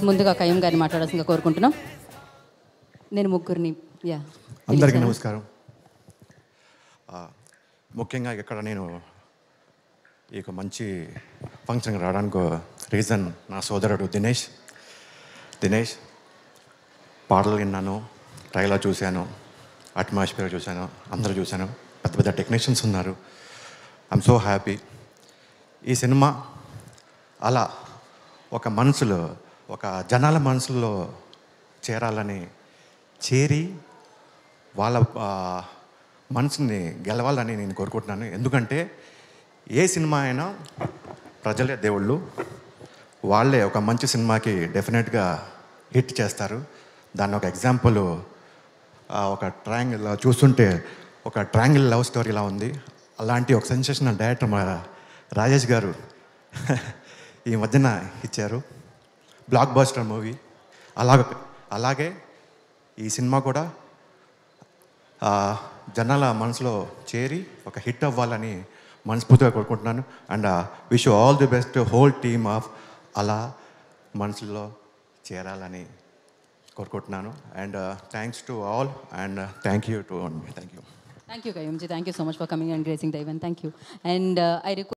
ముందుగా కయ్యం గారిని మాట్లాడాల్సిందిగా కోరుకుంటున్నాం నేను ముగ్గురిని యా అందరికీ నమస్కారం ఆ, ముఖ్యంగా ఇక్కడ నేను ఈ యొక్క మంచి ఫంక్షన్కి రావడానికి రీజన్ నా సోదరుడు దినేష్ దినేష్ పాటలు విన్నాను ట్రైలర్ చూశాను అట్మాస్ఫియర్ చూశాను అందరూ చూశాను పెద్ద పెద్ద టెక్నీషియన్స్ ఉన్నారు ఐఎమ్ సో హ్యాపీ ఈ సినిమా అలా ఒక మనసులో ఒక జనాల మనసులో చేరాలని చేరి వాళ్ళ ఆ, మనసుని గెలవాలని నేను కోరుకుంటున్నాను ఎందుకంటే ఏ సినిమా అయినా ప్రజలే దేవుళ్ళు వాళ్ళే ఒక మంచి సినిమాకి డెఫినెట్గా హిట్ చేస్తారు దాన్ని ఒక ఎగ్జాంపుల్ ఒక ట్రయాంగిల్ చూస్తుంటే ఒక ట్రయాంగిల్ లవ్ స్టోరీలా ఉంది అలాంటి ఒక సెన్సేషనల్ డైరెక్టర్ మా రాజేష్ గారు ఈ మధ్యన ఇచ్చారు బ్లాక్ బాస్టర్ మూవీ అలాగ అలాగే ఈ సినిమా కూడా ఆ, జనాల మనసులో చేరి ఒక హిట్ అవ్వాలని మనస్ఫూర్తిగా కోరుకుంటున్నాను and wish all the best whole team of అలా మనసులో చేరాలని కోరుకుంటున్నాను and thanks to all and thank you to thank you thank you కయ్యంజీ thank you so much for coming and gracing the event thank you and I request